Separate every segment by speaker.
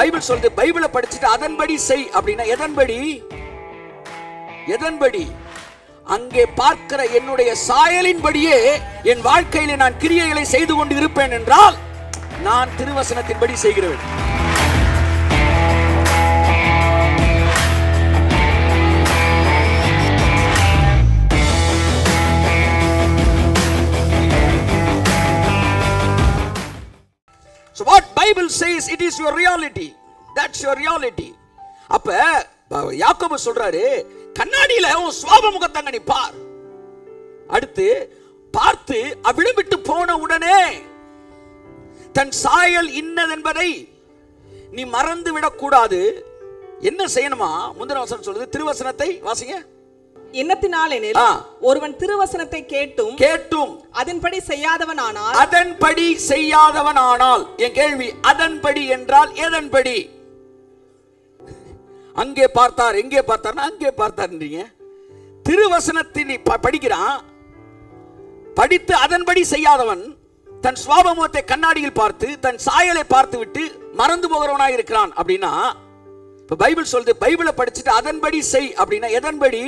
Speaker 1: Bible சொல்லுது பைபிளை படிச்சுட்டு அதன்படி செய் அப்படின்னா எதன்படி எதன்படி அங்கே பார்க்கிற என்னுடைய சாயலின்படியே என் வாழ்க்கையில நான் கிரியைகளை செய்து கொண்டு இருப்பேன் என்றால் நான் திருவசனத்தின்படி செய்கிறேன் So what Bible says it is your reality. That's your reality. அப்ப ப- யாக்கோபு சொல்றாரு கண்ணாடியில உன் சுவாப முகத்தங்க நீ பார் அடுத்து பார்த்து அவ்விடம் விட்டு போன உடனே தன் சாயல் இன்னதென்பதை நீ மறந்து விடக்கூடாது என்ன செய்யணுமா முந்தின வசனம் சொல்லுது திருவசனத்தை வாசிங்க
Speaker 2: எண்ணத்தினாலெனில்
Speaker 1: ஆ.
Speaker 2: ஒருவன் திருவசனத்தை கேட்டும்
Speaker 1: கேட்டும்
Speaker 2: அதன்படி செய்யாதவனானால்
Speaker 1: அதன்படி செய்யாதவன் ஆனால் என் கேள்வி அதன்படி என்றால் எதன்படி அங்கே பார்த்தார் எங்கே பார்த்தார்னா அங்கே பார்த்தார்ன்றீங்க திருவசனத்தின் ப- படிக்கிறான் படித்து அதன்படி செய்யாதவன் தன் சுவாபமுகத்தை கண்ணாடியில் பார்த்து தன் சாயலை பார்த்து விட்டு மறந்து போகிறவனாய் இருக்கிறான் அப்படின்னா இப்ப பைபிள் சொல்லுது பைபிளை படிச்சுட்டு அதன்படி செய் அப்படின்னா எதன்படி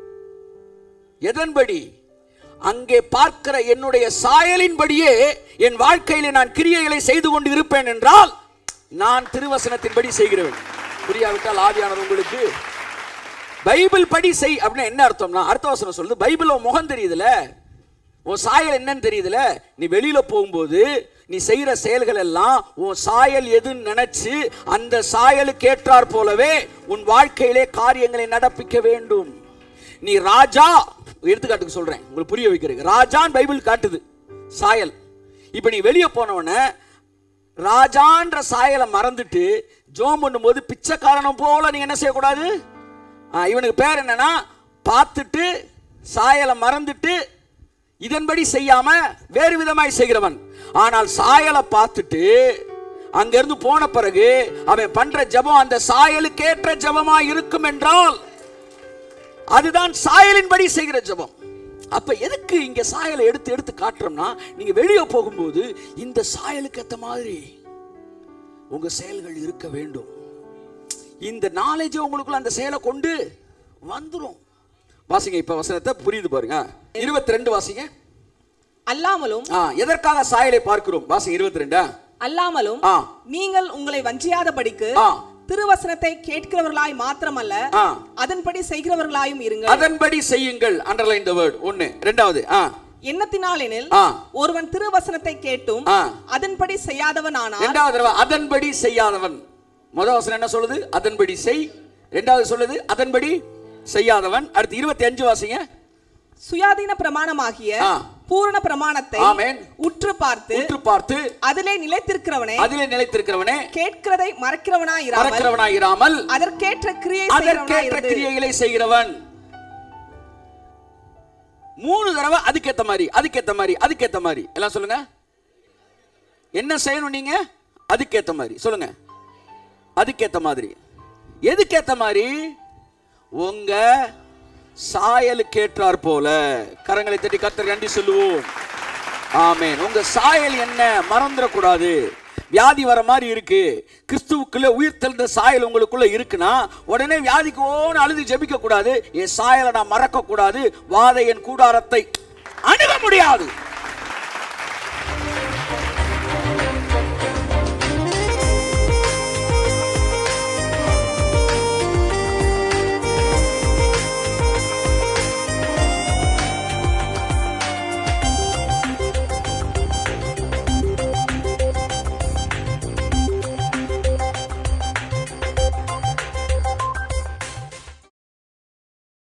Speaker 1: எதன்படி அங்கே பார்க்கிற என்னுடைய சாயலின்படியே என் வாழ்க்கையில நான் கிரியைகளை செய்து கொண்டு இருப்பேன் என்றால் நான் திருவசனத்தின்படி செய்கிறவன் புரியாவிட்டால் ஆவியானது உங்களுக்கு பைபிள் படி செய் அப்படின்னா என்ன அர்த்தம்னா அர்த்த வசனம் சொல்லுது பைபிள் உன் முகம் தெரியுதுல உன் சாயல் என்னன்னு தெரியுதுல நீ வெளியில போகும்போது நீ செய்யற செயல்கள் எல்லாம் உன் சாயல் எதுன்னு நினைச்சு அந்த சாயலுக்கு ஏற்றாற் போலவே உன் வாழ்க்கையிலே காரியங்களை நடப்பிக்க வேண்டும் நீ ராஜா எடுத்துக்காட்டுக்கு சொல்றேன் உங்களுக்கு புரிய வைக்கிறேன் ராஜான் பைபிள் காட்டுது சாயல் இப்போ நீ வெளியே போனவன ராஜான்ற சாயலை மறந்துட்டு ஜோம் பண்ணும்போது பிச்சைக்காரனும் போல நீங்க என்ன செய்யக்கூடாது ஆ, இவனுக்கு பேர் என்னன்னா பார்த்துட்டு சாயலை மறந்துட்டு இதன்படி செய்யாம வேறு விதமாய் செய்கிறவன் ஆனால் சாயலை பார்த்துட்டு அங்கிருந்து போன பிறகு அவன் பண்ற ஜெபம் அந்த சாயலுக்கேற்ற ஜெபமா இருக்கும் என்றால் அதுதான் சாயலின்படி செய்கிற ஜெபம் அப்ப எதுக்கு இங்க சாயலை எடுத்து எடுத்து காட்டுறோம்னா நீங்க வெளியே போகும்போது இந்த சாயலுக்கு ஏத்த மாதிரி உங்க செயல்கள் இருக்க வேண்டும் இந்த நாலேஜ் உங்களுக்குள்ள அந்த செயலை கொண்டு வந்துரும் வாசிங்க இப்ப வசனத்தை புரியுது பாருங்க இருபத்தி ரெண்டு வாசிங்க
Speaker 2: அல்லாமலும்
Speaker 1: ஆ, எதற்காக சாயலை பார்க்கிறோம் வாசிங்க இருபத்தி ரெண்டா
Speaker 2: அல்லாமலும்
Speaker 1: ஆ.
Speaker 2: நீங்கள் உங்களை வஞ்சியாதபடிக்கு
Speaker 1: ஆ.
Speaker 2: திருவசனத்தை கேட்கிறவர்களாய் மாத்திரமல்ல
Speaker 1: ஆ.
Speaker 2: அதன்படி செய்கிறவர்களாயும் இருங்கள்
Speaker 1: அதன்படி செய்யுங்கள் அண்டர்லைன் த வேர்ட் ஒன்னு ரெண்டாவது ஆ
Speaker 2: எண்ணத்தினாலெனில்
Speaker 1: ஆ.
Speaker 2: ஒருவன் திருவசனத்தை கேட்டும்
Speaker 1: ஆ.
Speaker 2: அதன்படி செய்யாதவனானால்
Speaker 1: ரெண்டாவது தடவை அதன்படி செய்யாதவன் முதல் வசனம் என்ன சொல்லுது அதன்படி செய் ரெண்டாவது சொல்லுது அதன்படி செய்யாதவன் அடுத்து இருபத்தி அஞ்சு வாசிங்க
Speaker 2: சுயாதீன பிரமாணமாகிய
Speaker 1: ஆ.
Speaker 2: பூரண பிரமாணத்தை
Speaker 1: ஆமென்.
Speaker 2: உற்று பார்த்து
Speaker 1: உற்று பார்த்து
Speaker 2: அதிலே நிலைத்திருக்கிறவனே
Speaker 1: அதிலே நிலைத்திருக்கிறவனே
Speaker 2: கேட்கிறதை மறக்கிறவனாயிராமல்
Speaker 1: மறக்கிறவனாயிராமல்
Speaker 2: அதற்கேற்ற கிரியை
Speaker 1: அதற்கேற்ற
Speaker 2: செய்கிறவனாயிருந்து
Speaker 1: கிரியைகளை செய்கிறவன் மூணு தடவை அதுக்கேத்த மாதிரி அதுக்கேத்த மாதிரி அதுக்கேத்த மாதிரி எல்லாம் சொல்லுங்க என்ன செய்யணும் நீங்க அதுக்கேத்த மாதிரி சொல்லுங்க அதுக்கேத்த மாதிரி எதுக்கேத்த மாதிரி உங்க சாயலுக்கு ஏற்றார் போல கரங்களை தட்டி கத்தர் கண்டி சொல்லுவோம் ஆமென் உங்க சாயல் என்ன மறந்துடக்கூடாது வியாதி வர மாதிரி இருக்கு கிறிஸ்துவுக்குள்ள உயிர் தெழுந்த சாயல் உங்களுக்குள்ள இருக்குன்னா உடனே வியாதிக்கு ஓன்னு அழுது ஜெபிக்க கூடாது என் சாயலை நான் மறக்க கூடாது வாதை என் கூடாரத்தை அணுக முடியாது